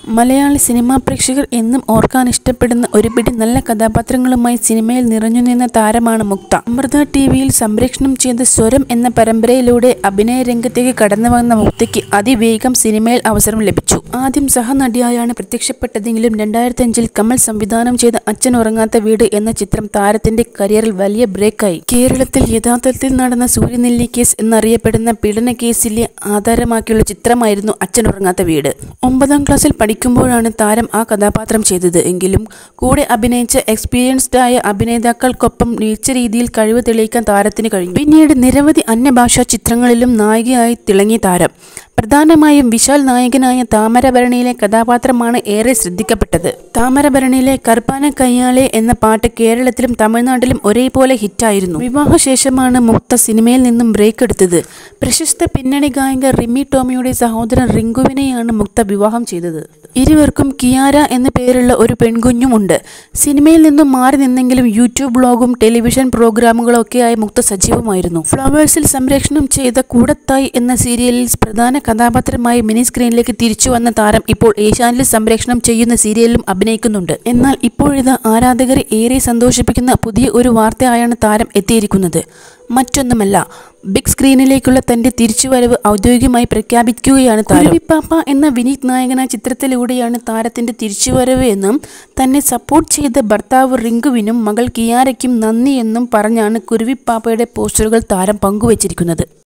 Malayali cinema പ്രേക്ഷകർ എന്നും ഓർക്കാൻ ഇഷ്ടപ്പെടുന്ന ഒരു പിടി നല്ല കഥാപാത്രങ്ങളുമായി സിനിമയിൽ നിറഞ്ഞുനിന്ന താരമാണ് മുക്ത അമൃത ടി വിയിൽ സംപ്രേഷണം ചെയ്ത സ്വരം എന്ന പരമ്പരയിലൂടെ അഭിനയ രംഗത്തേക്ക് കടന്നുവന്ന മുക്തയ്ക്ക് അതിവേഗം സിനിമയിൽ അവസരം ലഭിച്ചു ആദ്യം സഹനടിയായാണ് പ്രത്യക്ഷപ്പെട്ടതെങ്കിലും രണ്ടായിരത്തി അഞ്ചിൽ കമൽ സംവിധാനം ചെയ്ത അച്ഛൻ ഉറങ്ങാത്ത വീട് എന്ന ചിത്രം താരത്തിന്റെ കരിയറിൽ വലിയ ബ്രേക്കായി കേരളത്തിൽ യഥാർത്ഥത്തിൽ നടന്ന സൂര്യനെല്ലി കേസ് എന്നറിയപ്പെടുന്ന പീഡന കേസിലെ ആധാരമാക്കിയുള്ള ചിത്രമായിരുന്നു അച്ഛൻ ഉറങ്ങാത്ത വീട് ഒമ്പതാം ക്ലാസ്സിൽ പഠിക്കുമ്പോഴാണ് താരം ആ കഥാപാത്രം ചെയ്തത് എങ്കിലും കൂടെ അഭിനയിച്ച എക്സ്പീരിയൻസ്ഡ് ആയ അഭിനേതാക്കൾക്കൊപ്പം മികച്ച രീതിയിൽ കഴിവ് തെളിയിക്കാൻ താരത്തിന് കഴിഞ്ഞു പിന്നീട് നിരവധി അന്യഭാഷാ ചിത്രങ്ങളിലും നായികയായി തിളങ്ങിയ താരം പ്രധാനമായും വിശാൽ നായകനായ താമരഭരണിയിലെ കഥാപാത്രമാണ് ഏറെ ശ്രദ്ധിക്കപ്പെട്ടത് താമരഭരണിയിലെ കർപ്പാന കയ്യാളെ എന്ന പാട്ട് കേരളത്തിലും തമിഴ്നാട്ടിലും ഒരേപോലെ ഹിറ്റായിരുന്നു വിവാഹശേഷമാണ് മുക്ത സിനിമയിൽ നിന്നും ബ്രേക്ക് എടുത്തത് പ്രശസ്ത പിന്നണി ഗായിക റിമി ടോമിയുടെ സഹോദരൻ റിങ്കുവിനെയാണ് മുക്ത വിവാഹം ചെയ്തത് ഇരുവർക്കും കിയാര എന്ന പേരുള്ള ഒരു പെൺകുഞ്ഞുമുണ്ട് സിനിമയിൽ നിന്നും മാറി നിന്നെങ്കിലും യൂട്യൂബ് ബ്ലോഗും ടെലിവിഷൻ പ്രോഗ്രാമുകളും ഒക്കെയായി മുക്ത സജീവമായിരുന്നു ഫ്ലവേഴ്സിൽ സംപ്രേഷണം ചെയ്ത കൂടത്തായി എന്ന സീരിയലിൽ പ്രധാന കഥാപാത്രമായി മിനി സ്ക്രീനിലേക്ക് തിരിച്ചു വന്ന താരം ഇപ്പോൾ ഏഷ്യാനിൽ സംപ്രേഷണം ചെയ്യുന്ന സീരിയലിലും അഭിനയിക്കുന്നുണ്ട് എന്നാൽ ഇപ്പോഴിത് ആരാധകരെ ഏറെ സന്തോഷിപ്പിക്കുന്ന പുതിയ ഒരു വാർത്തയായാണ് താരം എത്തിയിരിക്കുന്നത് മറ്റൊന്നുമല്ല ബിഗ് സ്ക്രീനിലേക്കുള്ള തന്റെ തിരിച്ചുവരവ് ഔദ്യോഗികമായി പ്രഖ്യാപിക്കുകയാണ് താരം പാപ്പ എന്ന വിനീത് നായകന ചിത്രത്തിലൂടെയാണ് താരത്തിന്റെ തിരിച്ചുവരവ് എന്നും തന്നെ സപ്പോർട്ട് ചെയ്ത ഭർത്താവ് റിങ്കുവിനും മകൾ കിയാരയ്ക്കും നന്ദി എന്നും പറഞ്ഞാണ് കുരുവിപ്പാപ്പയുടെ പോസ്റ്ററുകൾ താരം പങ്കുവച്ചിരിക്കുന്നത്